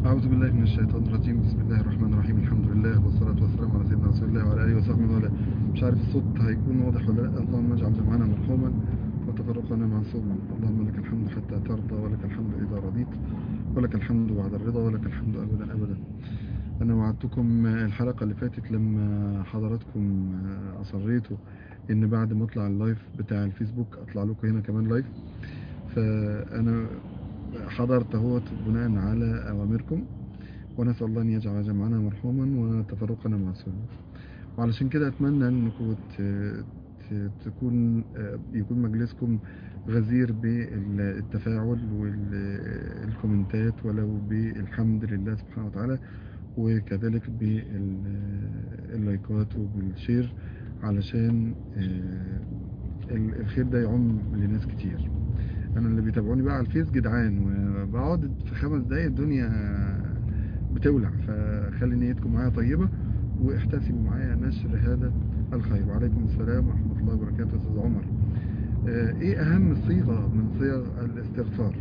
أعوذ بالله من الشيطان الرجيم بسم الله الرحمن الرحيم الحمد لله والصلاة والسلام على سيدنا رسول الله وعلى آله وصحبه وعلى مش عارف الصوت هيكون واضح ولا لا اللهم اجعل جمعنا مرحوما وتفرقنا معصوما اللهم لك الحمد حتى ترضى ولك الحمد إذا رضيت ولك الحمد بعد الرضا ولك الحمد أبدا أبدا أنا وعدتكم الحلقة اللي فاتت لما حضراتكم أصريتوا إن بعد ما أطلع اللايف بتاع الفيسبوك أطلع لكم هنا كمان لايف فأنا حضرت اهوت بناء على أوامركم ونسأل الله أن يجعل جمعنا مرحوما وتفرقنا معصوما وعلشان كده أتمنى أنكم تكون يكون مجلسكم غزير بالتفاعل والكومنتات ولو بالحمد لله سبحانه وتعالى وكذلك باللايكات وبالشير علشان الخير ده يعم لناس كتير انا اللي بيتابعوني بقى على الفيس جدعان وبقعد في خمس دقايق الدنيا بتولع فخلي نيتكم معايا طيبة واحتسبوا معايا نشر هذا الخير وعليكم السلام ورحمة الله وبركاته استاذ عمر ايه اهم صيغة من صيغ الاستغفار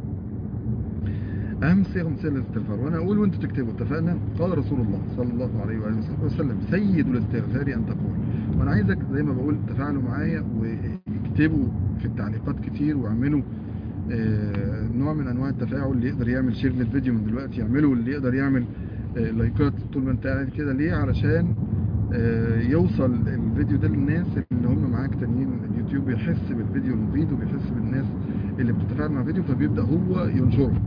اهم صيغة من صيغ الاستغفار وانا اقول وانتوا تكتبوا اتفقنا قال رسول الله صلى الله عليه وآله وسلم سيد الاستغفار ان تقول وانا عايزك زي ما بقول تفاعلوا معايا واكتبوا في التعليقات كتير واعملوا آه نوع من انواع التفاعل اللي يقدر يعمل شير للفيديو من دلوقتي يعملوا اللي يقدر يعمل آه لايكات طول ما انت قاعد كده ليه علشان آه يوصل الفيديو ده للناس اللي هم معاك تانيين اليوتيوب يحس بالفيديو المفيد وبيحس بالناس اللي بتتفاعل مع الفيديو فبيبدأ هو ينشره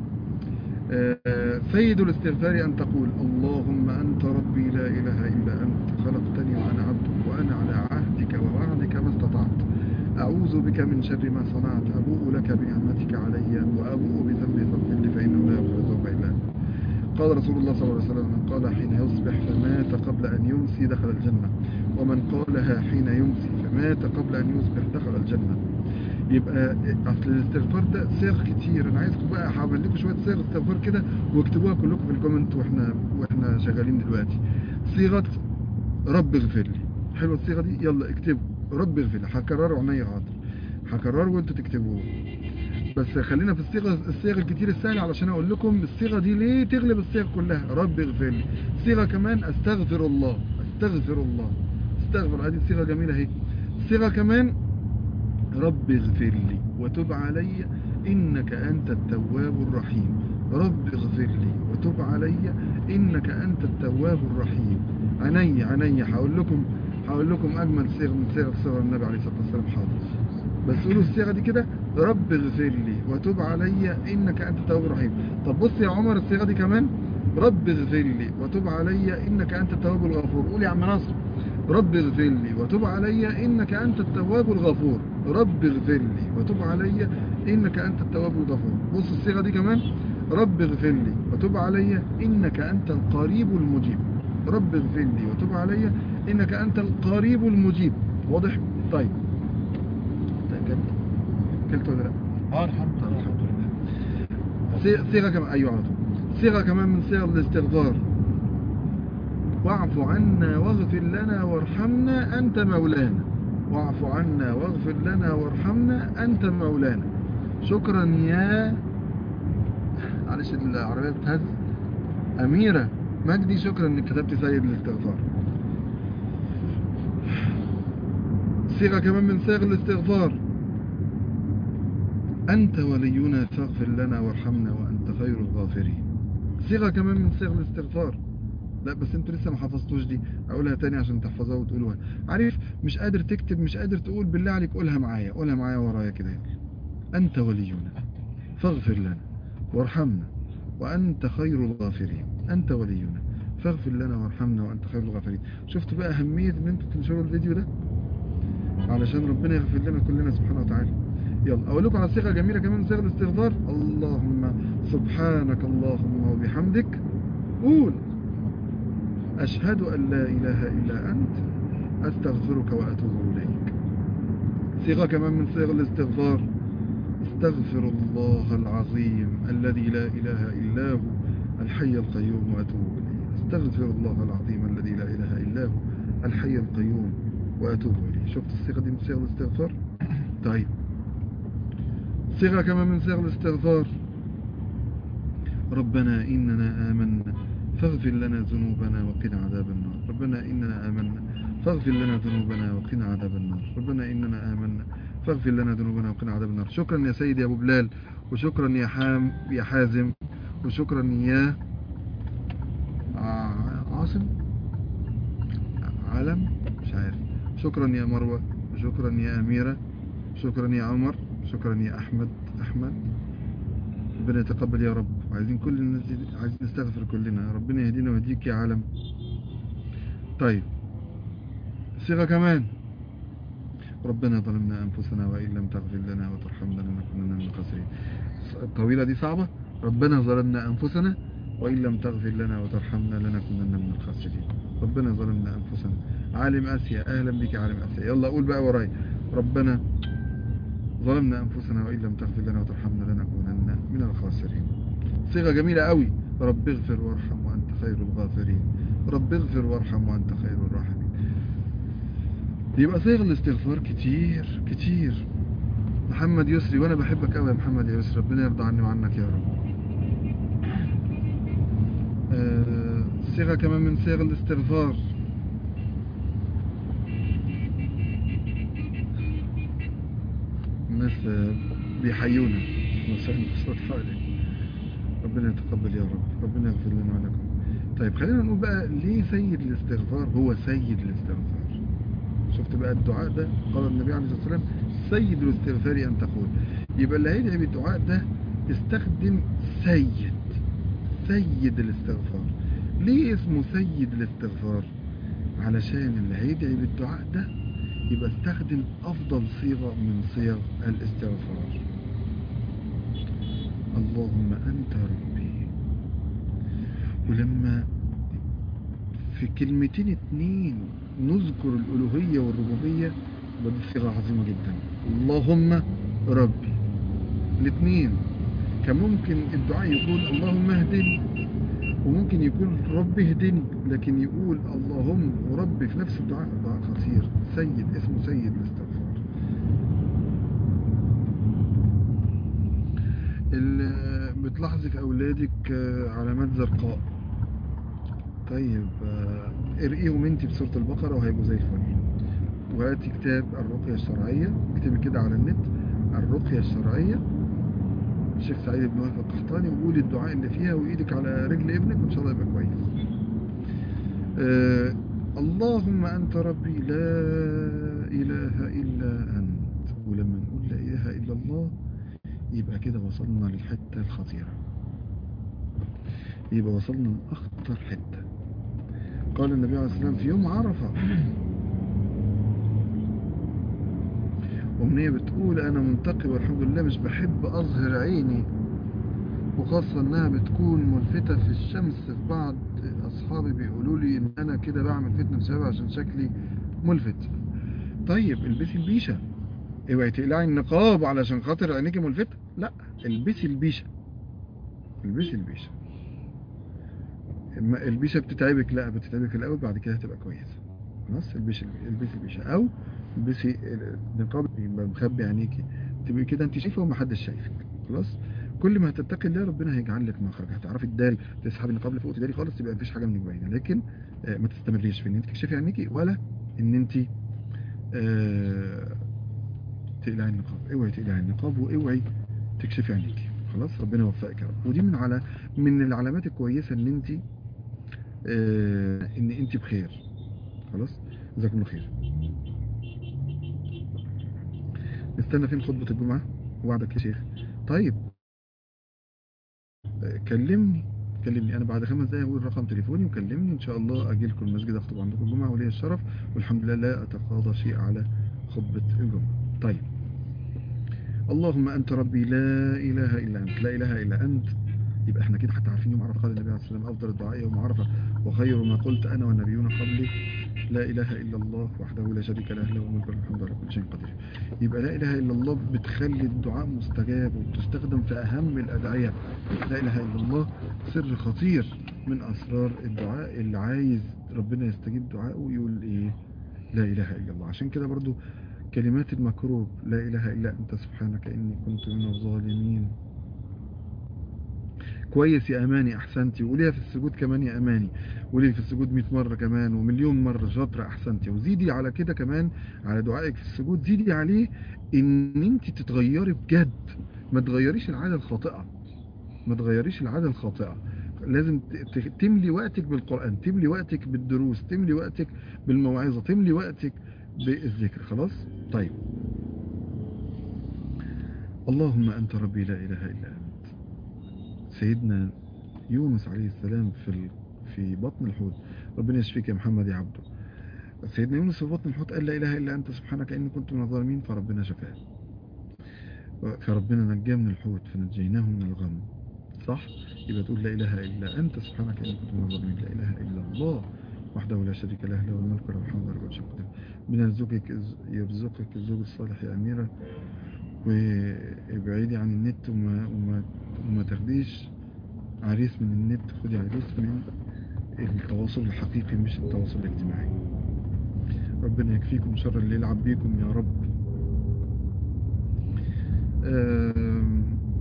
سيد الاستغفار أن تقول اللهم أنت ربي لا إله إلا أنت خلقتني وأنا عبدك وأنا على عهدك ووعدك ما استطعت أعوذ بك من شر ما صنعت أبوء لك بنعمتك علي وأبوء بذنبي فاغفر لي فإنه لا يغفر الذنوب إلا أنت قال رسول الله صلى الله عليه وسلم من قال حين يصبح فمات قبل أن يمسي دخل الجنة ومن قالها حين يمسي فمات قبل أن يصبح دخل الجنة يبقى اصل الاستغفار ده صيغ كتير انا عايزكم بقى هعمل لكم شويه صيغ استغفار كده واكتبوها كلكم في الكومنت واحنا واحنا شغالين دلوقتي صيغه رب اغفر لي حلوه الصيغه دي يلا اكتبوا رب اغفر لي هكرره عينيا حاضر هكرره وانتوا تكتبوه بس خلينا في الصيغه الصيغ الكتير السهله علشان اقول لكم الصيغه دي ليه تغلب الصيغ كلها رب اغفر لي صيغه كمان استغفر الله استغفر الله استغفر هذه صيغه جميله اهي صيغه كمان رب اغفر لي وتب علي إنك أنت التواب الرحيم رب اغفر لي وتب علي إنك أنت التواب الرحيم عيني عيني هقول لكم هقول لكم أجمل صيغ من صيغ صيغ النبي عليه الصلاة والسلام حاضر بس قولوا الصيغة دي كده رب اغفر لي وتب علي إنك أنت التواب الرحيم طب بص يا عمر الصيغة دي كمان رب اغفر لي وتب علي إنك أنت التواب الغفور قول يا عم ناصر رب اغفر لي وتب علي إنك أنت التواب الغفور رب اغفر لي وتب علي إنك أنت التواب الغفور بص الصيغة دي كمان رب اغفر لي وتب علي إنك أنت القريب المجيب رب اغفر لي وتب علي إنك أنت القريب المجيب واضح؟ طيب كلت كلت ولا لا؟ اه الحمد لله الحمد لله صيغة كمان أيوة على طول صيغة كمان من صيغ الاستغفار واعف عنا واغفر لنا وارحمنا أنت مولانا واعف عنا واغفر لنا وارحمنا أنت مولانا شكرا يا معلش العربية بتهز أميرة مجدي شكرا انك كتبت سيد الاستغفار صيغة كمان من صيغ الاستغفار أنت ولينا فاغفر لنا وارحمنا وأنت خير الغافرين صيغة كمان من صيغ الاستغفار لا بس انتوا لسه ما حفظتوش دي اقولها تاني عشان تحفظوها وتقولوها عارف مش قادر تكتب مش قادر تقول بالله عليك قولها معايا قولها معايا ورايا كده انت ولينا فاغفر لنا وارحمنا وانت خير الغافرين انت ولينا فاغفر لنا وارحمنا وانت خير الغافرين شفتوا بقى اهمية ان انتوا تنشروا الفيديو ده علشان ربنا يغفر لنا كلنا سبحانه وتعالى يلا اقول لكم على صيغه جميله كمان صيغه الاستغفار اللهم سبحانك اللهم وبحمدك قول أشهد أن لا إله إلا أنت أستغفرك وأتوب إليك صيغة كمان من صيغ الاستغفار استغفر الله العظيم الذي لا إله إلا هو الحي القيوم وأتوب إليه استغفر الله العظيم الذي لا إله إلا هو الحي القيوم وأتوب إليه شفت الصيغة دي من صيغ الاستغفار طيب صيغة كمان من صيغ الاستغفار ربنا إننا آمنا فاغفر لنا ذنوبنا وقنا عذاب النار ربنا إننا آمنا فاغفر لنا ذنوبنا وقنا عذاب النار ربنا إننا آمنا فاغفر لنا ذنوبنا وقنا عذاب النار شكرا يا سيدي يا أبو بلال وشكرا يا حام يا حازم وشكرا يا عاصم علم مش عارف شكرا يا مروة وشكرا يا أميرة شكرا يا عمر شكرا يا أحمد أحمد ربنا يتقبل يا رب وعايزين كل الناس دي عايزين نستغفر كلنا ربنا يهدينا ويهديك يا عالم طيب صيغة كمان ربنا ظلمنا أنفسنا وإن لم تغفر لنا وترحمنا لنكونن من الخاسرين الطويلة دي صعبة ربنا ظلمنا أنفسنا وإن لم تغفر لنا وترحمنا لنكونن من الخاسرين ربنا ظلمنا أنفسنا عالم آسيا أهلا بك عالم آسيا يلا قول بقى وراي ربنا ظلمنا أنفسنا وإن لم تغفر لنا وترحمنا لنكونن من الخاسرين صيغة جميلة قوي رب اغفر وارحم وأنت خير الغافرين رب اغفر وارحم وأنت خير الراحمين يبقى صيغ الاستغفار كتير كتير محمد يسري وانا بحبك قوي يا محمد يا يسري ربنا يرضى عني وعنك يا رب آه صيغة كمان من صيغ الاستغفار الناس بيحيونا صوت حوالي ربنا يتقبل يا رب ربنا يغفر لنا ولكم طيب خلينا نقول بقى ليه سيد الاستغفار هو سيد الاستغفار شفت بقى الدعاء ده قال النبي عليه الصلاة والسلام سيد الاستغفار أن تقول يبقى اللي هيدعي بالدعاء ده استخدم سيد سيد الاستغفار ليه اسمه سيد الاستغفار علشان اللي هيدعي بالدعاء ده يبقى استخدم أفضل صيغة من صيغ الاستغفار اللهم أنت ربي ولما في كلمتين اتنين نذكر الألوهية والربوبية بدي صيغة عظيمة جدا اللهم ربي الاثنين كان ممكن الدعاء يقول اللهم اهدني وممكن يكون ربي اهدني لكن يقول اللهم وربي في نفس الدعاء دعاء خطير سيد اسمه سيد الاستغفار بتلاحظي في أولادك علامات زرقاء طيب ارقيهم انت بسورة البقرة وهيبقوا زي الفل وهاتي كتاب الرقية الشرعية اكتبي كده على النت الرقية الشرعية الشيخ سعيد بن وهب القحطاني وقولي الدعاء اللي فيها وايدك على رجل ابنك وان شاء الله يبقى كويس آه اللهم انت ربي لا اله الا انت ولما نقول لا اله الا الله يبقى كده وصلنا للحتة الخطيرة يبقى وصلنا لأخطر حتة قال النبي عليه السلام في يوم عرفة أمنية بتقول أنا منتقب والحمد لله مش بحب أظهر عيني وخاصة أنها بتكون ملفتة في الشمس في بعض أصحابي بيقولوا لي إن أنا كده بعمل فتنة بسبب عشان شكلي ملفت طيب البسي البيشة اوعي تقلعي النقاب علشان خاطر عينيكي ملفتة لا البسي البيشة البسي البيشة البيشة بتتعبك لا بتتعبك الأول بعد كده هتبقى كويسة خلاص البسي البسي البيشة أو البسي النقاب يبقى مخبي عينيكي تبقي كده انت شايفة ومحدش شايفك خلاص كل ما هتتقي الله ربنا هيجعل لك مخرج هتعرفي تداري تسحبي النقاب لفوق تداري خالص يبقى مفيش حاجه منك باينه لكن ما تستمريش في ان انت تكشفي عينيكي ولا ان انت تقلعي النقاب اوعي تقلعي النقاب واوعي تكشفي عينيكي خلاص ربنا يوفقك يا رب ودي من على من العلامات الكويسه ان انت ان انت بخير خلاص جزاكم الله خير نستنى فين خطبه الجمعه وعدك يا شيخ طيب كلمني كلمني انا بعد خمس دقايق اقول رقم تليفوني وكلمني ان شاء الله اجي لكم المسجد اخطب عندكم الجمعه ولي الشرف والحمد لله لا اتقاضى شيء على خطبه الجمعه طيب اللهم انت ربي لا اله الا انت لا اله الا انت يبقى احنا كده حتى عارفين يوم عرفه قال النبي عليه الصلاه والسلام افضل الدعاء يوم عرفه وخير ما قلت انا والنبيون قبلي لا اله الا الله وحده لا شريك له له الملك والحمد على كل شيء قدير يبقى لا اله الا الله بتخلي الدعاء مستجاب وبتستخدم في اهم الادعيه لا اله الا الله سر خطير من اسرار الدعاء اللي عايز ربنا يستجيب دعائه يقول ايه لا اله الا الله عشان كده برضو كلمات المكروب لا اله الا انت سبحانك اني كنت من الظالمين كويس يا اماني احسنتي وقوليها في السجود كمان يا اماني قولي في السجود 100 مره كمان ومليون مره شاطره احسنتي وزيدي على كده كمان على دعائك في السجود زيدي عليه ان انت تتغيري بجد ما تغيريش العاده الخاطئه ما تغيريش العاده الخاطئه لازم ت- ت- تملي وقتك بالقران تملي وقتك بالدروس تملي وقتك بالموعظه تملي وقتك بالذكر خلاص طيب اللهم انت ربي لا اله الا انت سيدنا يونس عليه السلام في ال... في بطن الحوت ربنا يشفيك يا محمد يا عبده سيدنا يونس في بطن الحوت قال لا اله الا انت سبحانك اني كنت من الظالمين فربنا شفاه فربنا نجاه من الحوت فنجيناه من الغم صح يبقى تقول لا اله الا انت سبحانك اني كنت من الظالمين لا اله الا الله وحده لا شريك له له الملك وله الحمد وله كل شيء قدير من يرزقك يرزقك الزوج الصالح يا اميره وابعدي عن النت وما وما وما تاخديش عريس من النت خدي عريس من التواصل الحقيقي مش التواصل الاجتماعي ربنا يكفيكم شر اللي يلعب بيكم يا رب آم،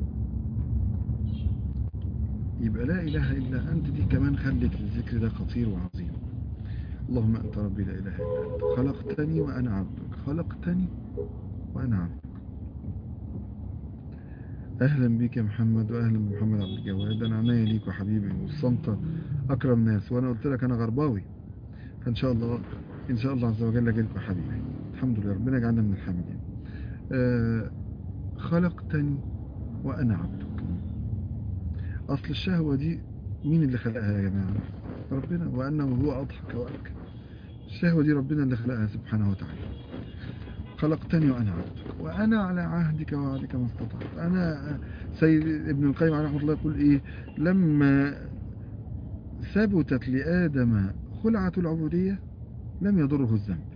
يبقى لا إله إلا أنت دي كمان خلت الذكر ده خطير وعظيم اللهم أنت ربي لا إله إلا أنت خلقتني وأنا عبدك خلقتني وأنا عبدك أهلا بك يا محمد وأهلا بمحمد عبد الجواد أنا عناية ليك وحبيبي والصمتة أكرم ناس وأنا قلت لك أنا غرباوي فإن شاء الله إن شاء الله عز وجل أجيلك حبيبي الحمد لله ربنا يجعلنا من الحامدين آه خلقتني وأنا عبدك أصل الشهوة دي مين اللي خلقها يا جماعة ربنا وأنه هو أضحك وأبكى الشهوة دي ربنا اللي خلقها سبحانه وتعالى خلقتني وأنا عبدك وأنا على عهدك ووعدك ما استطعت أنا سيد ابن القيم عليه رحمه الله يقول إيه لما ثبتت لآدم خلعة العبودية لم يضره الذنب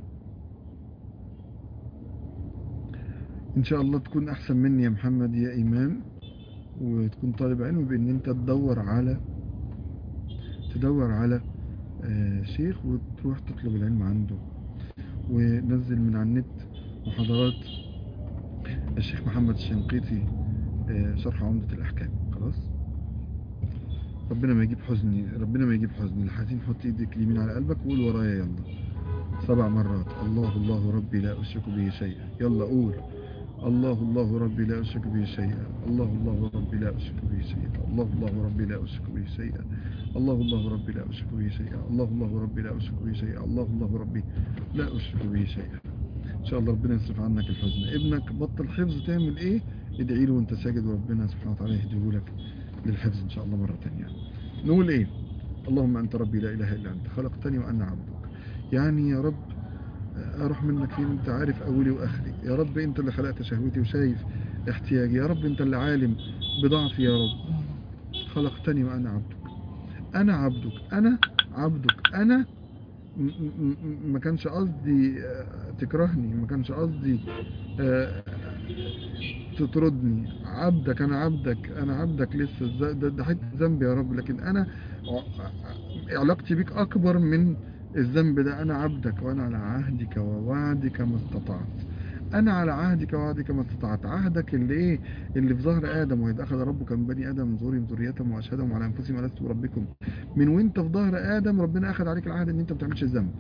إن شاء الله تكون أحسن مني يا محمد يا إمام وتكون طالب علم بأن أنت تدور على تدور على آه، شيخ وتروح تطلب العلم عنده ونزل من على النت محاضرات الشيخ محمد الشنقيطي آه، شرح عمدة الأحكام خلاص ربنا ما يجيب حزني ربنا ما يجيب حزني الحزين حط ايدك اليمين على قلبك وقول ورايا يلا سبع مرات الله الله ربي لا أشرك به شيئا يلا قول الله الله ربي لا أشرك به شيئا الله الله ربي لا أشرك به شيئا الله الله ربي لا أشرك به شيئا الله الله ربي لا أشرك به شيئا الله الله ربي لا أشرك به شيئا الله الله ربي لا أشرك به شيئا إن شاء الله ربنا يصرف عنك الحزن ابنك بطل حفظ تعمل إيه ادعي له وانت ساجد وربنا سبحانه وتعالى يهديه لك للحفظ إن شاء الله مرة تانية نقول إيه اللهم أنت ربي لا إله إلا أنت خلقتني وأنا عبدك يعني يا رب اروح منك فين انت عارف اولي واخري يا رب انت اللي خلقت شهوتي وشايف احتياجي يا رب انت اللي عالم بضعفي يا رب خلقتني وانا عبدك انا عبدك انا عبدك انا م- م- م- ما كانش قصدي آه، تكرهني ما كانش قصدي آه، تطردني عبدك انا عبدك انا عبدك لسه الز- ده, ده حته ذنب يا رب لكن انا ع- علاقتي بيك اكبر من الذنب ده أنا عبدك وأنا على عهدك ووعدك ما استطعت أنا على عهدك ووعدك ما استطعت عهدك اللي إيه اللي في ظهر آدم وإذ أخذ ربك من بني آدم من ظهورهم ذريتهم وأشهدهم على أنفسهم ألست بربكم من وأنت في ظهر آدم ربنا أخذ عليك العهد إن أنت ما بتعملش الذنب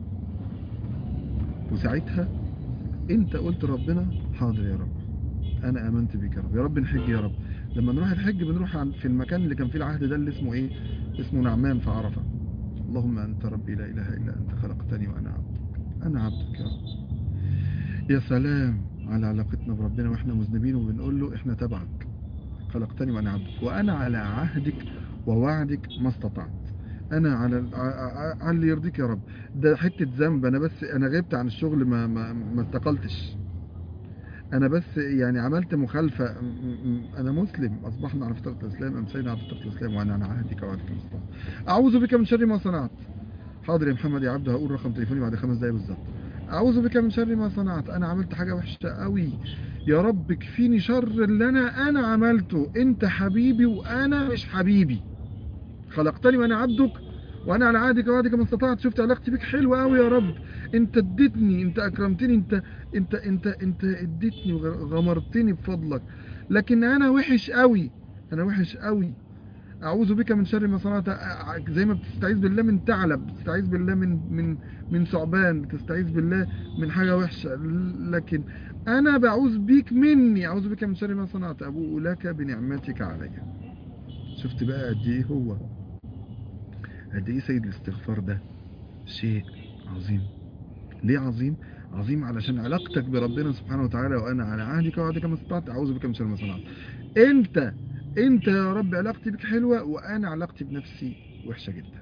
وساعتها أنت قلت لربنا حاضر يا رب أنا آمنت بك يا رب يا رب نحج يا رب لما نروح الحج بنروح عن- في المكان اللي كان فيه العهد ده اللي اسمه إيه اسمه نعمان في عرفة اللهم أنت ربي لا إله إلا أنت خلقتني وأنا عبدك أنا عبدك يا رب يا سلام على علاقتنا بربنا وإحنا مذنبين وبنقول له إحنا تبعك خلقتني وأنا عبدك وأنا على عهدك ووعدك ما استطعت أنا على ع- ع- على اللي يرضيك يا رب ده حتة ذنب أنا بس أنا غبت عن الشغل ما ما ما استقلتش أنا بس يعني عملت مخالفة م- م- أنا مسلم أصبحنا على فطرة الإسلام أمسينا على فطرة الإسلام وأنا على عهدك ووعدك ما استطعت أعوذ بك من شر ما صنعت حاضر يا محمد يا عبد هقول رقم تليفوني بعد خمس دقايق بالظبط أعوذ بك من شر ما صنعت أنا عملت حاجة وحشة قوي يا رب كفيني شر اللي أنا أنا عملته أنت حبيبي وأنا مش حبيبي خلقتني وأنا عبدك وأنا على عهدك ووعدك ما استطعت شفت علاقتي بيك حلوة قوي يا رب أنت اديتني أنت أكرمتني أنت أنت أنت أنت اديتني وغمرتني بفضلك لكن أنا وحش قوي أنا وحش قوي اعوذ بك من شر ما صنعت أ- زي ما بتستعيذ بالله من ثعلب بتستعيذ بالله من من من ثعبان بتستعيذ بالله من حاجه وحشه لكن انا بعوذ بيك مني اعوذ بك من شر ما صنعت ابوء لك بنعمتك علي شفت بقى قد ايه هو قد ايه سيد الاستغفار ده شيء عظيم ليه عظيم عظيم علشان علاقتك بربنا سبحانه وتعالى وانا على عهدك وعهدك ما استطعت اعوذ بك من شر ما صنعت انت انت يا رب علاقتي بك حلوه وانا علاقتي بنفسي وحشه جدا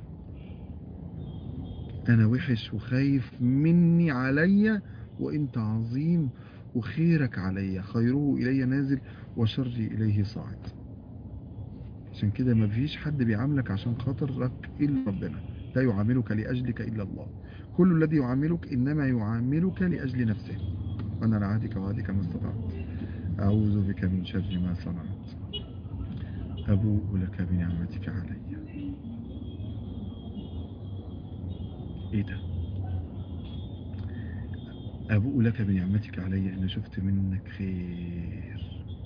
انا وحش وخايف مني عليا وانت عظيم وخيرك عليا خيره الي نازل وشري اليه صاعد عشان كده ما فيش حد بيعاملك عشان خاطرك الا ربنا لا يعاملك لاجلك الا الله كل الذي يعاملك انما يعاملك لاجل نفسه وانا على عهدك وعهدك ما استطعت اعوذ بك من شر ما صنعت ابوء لك بنعمتك علي ايه ده ابوء لك بنعمتك علي انا شفت منك خير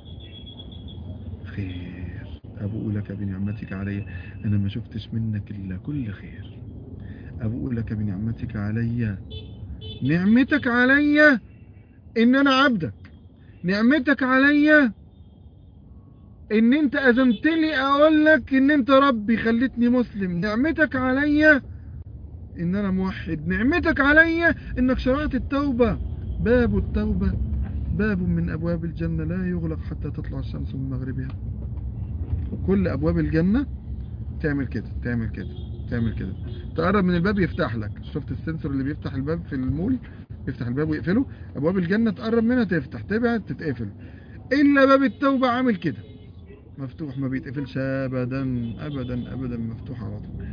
خير ابوء لك بنعمتك علي انا ما شفتش منك الا كل خير ابوء لك بنعمتك علي نعمتك علي ان انا عبدك نعمتك علي ان انت اذنت لي اقول لك ان انت ربي خلتني مسلم نعمتك علي ان انا موحد نعمتك علي انك شرعت التوبة باب التوبة باب من ابواب الجنة لا يغلق حتى تطلع الشمس من مغربها كل ابواب الجنة تعمل كده تعمل كده تعمل كده تقرب من الباب يفتح لك شفت السنسور اللي بيفتح الباب في المول يفتح الباب ويقفله ابواب الجنة تقرب منها تفتح تبعد تتقفل الا باب التوبة عامل كده مفتوح ما بيتقفلش ابدا ابدا ابدا مفتوح على طول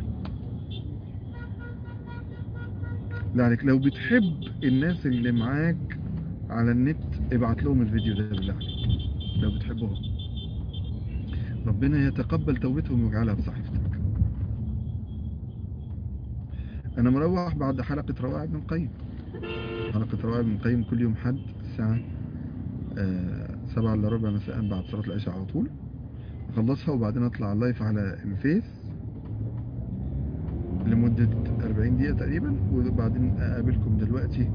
لا عليك لو بتحب الناس اللي معاك على النت ابعت لهم الفيديو ده بالله عليك لو بتحبهم ربنا يتقبل توبتهم ويجعلها في صحيفتك انا مروح بعد حلقة روائع ابن القيم حلقة روائع ابن القيم كل يوم حد الساعة آه، سبعة الا ربع مساء بعد صلاة العشاء على طول اخلصها وبعدين اطلع اللايف على الفيس لمدة 40 دقيقة تقريبا وبعدين اقابلكم دلوقتي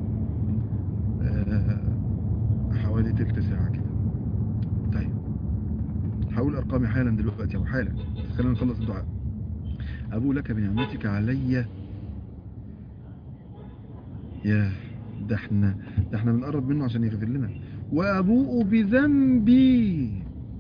آه، حوالي تلت ساعة كده طيب هقول ارقامي حالا دلوقتي او حالا بس خلينا نخلص الدعاء ابو لك بنعمتك علي يا ده احنا ده احنا بنقرب منه عشان يغفر لنا وابوء بذنبي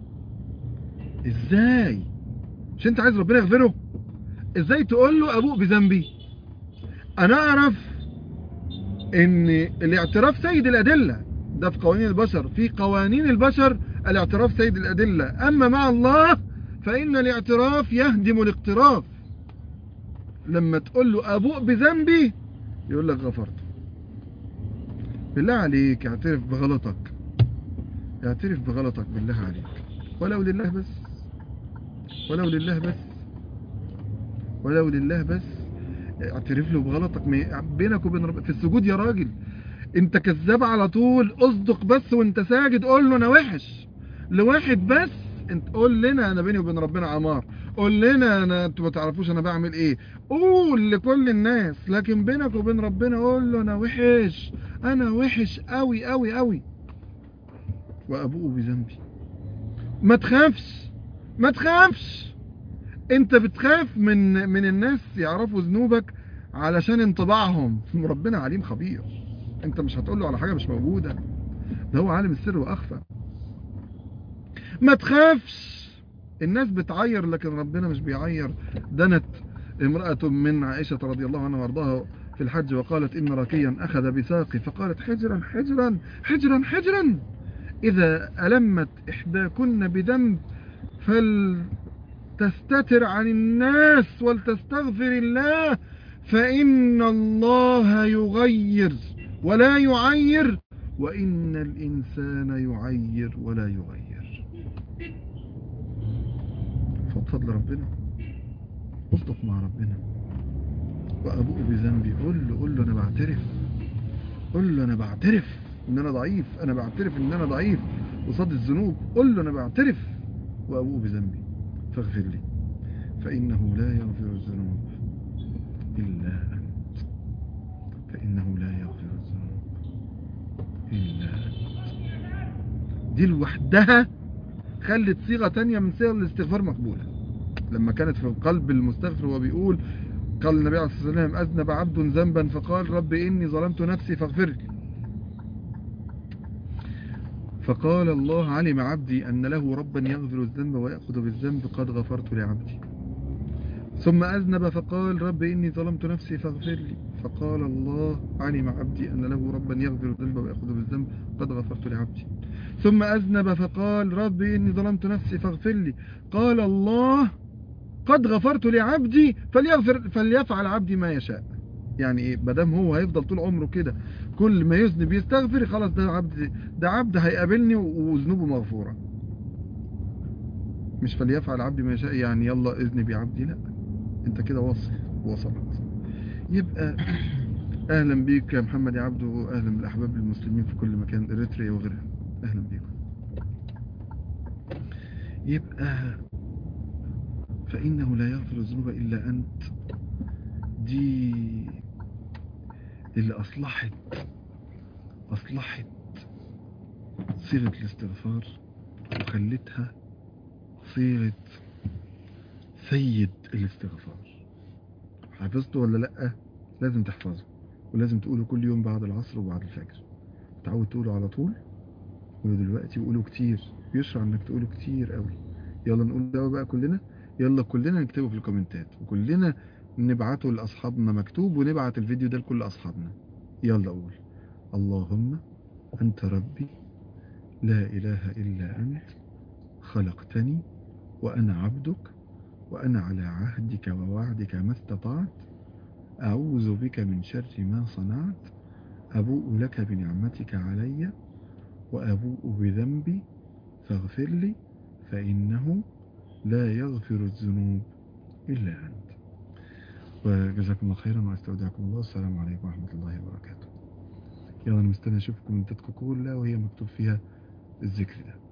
ازاي مش انت عايز ربنا يغفره ازاي تقول له ابوء بذنبي انا اعرف ان الاعتراف سيد الادله ده في قوانين البشر في قوانين البشر الاعتراف سيد الادله اما مع الله فان الاعتراف يهدم الاقتراف لما تقول له ابوء بذنبي يقول لك غفرت بالله عليك اعترف بغلطك اعترف بغلطك بالله عليك ولو لله بس ولو لله بس ولو لله بس اعترف له بغلطك ما- بينك وبين رب في السجود يا راجل انت كذاب على طول اصدق بس وانت ساجد قول له انا وحش لواحد بس انت قول لنا انا بيني وبين ربنا عمار قول لنا انا انتوا ما تعرفوش انا بعمل ايه قول لكل الناس لكن بينك وبين ربنا قول له انا وحش انا وحش قوي قوي قوي وابوء بذنبي ما تخافش ما تخافش انت بتخاف من من الناس يعرفوا ذنوبك علشان انطباعهم ربنا عليم خبير انت مش هتقول له على حاجه مش موجوده ده هو عالم السر واخفى ما تخافش الناس بتعير لكن ربنا مش بيعير دنت امرأة من عائشة رضي الله عنها وارضاها في الحج وقالت إن ركيا أخذ بساقي فقالت حجرا حجرا حجرا حجرا إذا ألمت إحداكن بذنب فلتستتر عن الناس ولتستغفر الله فإن الله يغير ولا يعير وإن الإنسان يعير ولا يغير فضل ربنا اصدق مع ربنا وأبوء بذنبي قول له قول له أنا بعترف قول له أنا بعترف إن أنا ضعيف أنا بعترف إن أنا ضعيف قصاد الذنوب قول له أنا بعترف وأبوء بذنبي فاغفر لي فإنه لا يغفر الذنوب إلا أنت فإنه لا يغفر الذنوب إلا أنت دي لوحدها خلت صيغة تانية من صيغ الاستغفار مقبولة لما كانت في قلب المستغفر وهو بيقول قال النبي عليه الصلاة والسلام أذنب عبد ذنبا فقال رب إني ظلمت نفسي فاغفر لي فقال الله علم عبدي أن له ربا يغفر الذنب ويأخذ بالذنب قد غفرت لعبدي ثم أذنب فقال رب إني ظلمت نفسي فاغفر لي فقال الله علم عبدي أن له ربا يغفر الذنب ويأخذ بالذنب قد غفرت لعبدي ثم أذنب فقال رب إني ظلمت نفسي فاغفر لي قال الله قد غفرت لعبدي فليغفر فليفعل عبدي ما يشاء يعني ايه مادام هو هيفضل طول عمره كده كل ما يذنب يستغفر خلاص ده عبد ده عبد هيقابلني وذنوبه مغفوره مش فليفعل عبدي ما يشاء يعني يلا اذنب يا عبدي لا انت كده وصل وصل يبقى اهلا بيك يا محمد يا عبده اهلا بالاحباب المسلمين في كل مكان اريتريا وغيرها اهلا بيكم يبقى فإنه لا يغفر الذنوب إلا أنت دي اللي أصلحت أصلحت صيغة الاستغفار وخلتها صيغة سيد الاستغفار حفظته ولا لأ لازم تحفظه ولازم تقوله كل يوم بعد العصر وبعد الفجر تعود تقوله على طول قوله دلوقتي وقوله كتير يشرع انك تقوله كتير قوي يلا نقول ده بقى كلنا يلا كلنا نكتبه في الكومنتات وكلنا نبعته لأصحابنا مكتوب ونبعت الفيديو ده لكل أصحابنا يلا قول اللهم أنت ربي لا إله إلا أنت خلقتني وأنا عبدك وأنا على عهدك ووعدك ما استطعت أعوذ بك من شر ما صنعت أبوء لك بنعمتك علي وأبوء بذنبي فاغفر لي فإنه لا يغفر الذنوب إلا أنت وجزاكم الله خيرا واستودعكم الله السلام عليكم ورحمة الله وبركاته يلا أنا مستني أشوف كومنتاتكم كلها وهي مكتوب فيها الذكر ده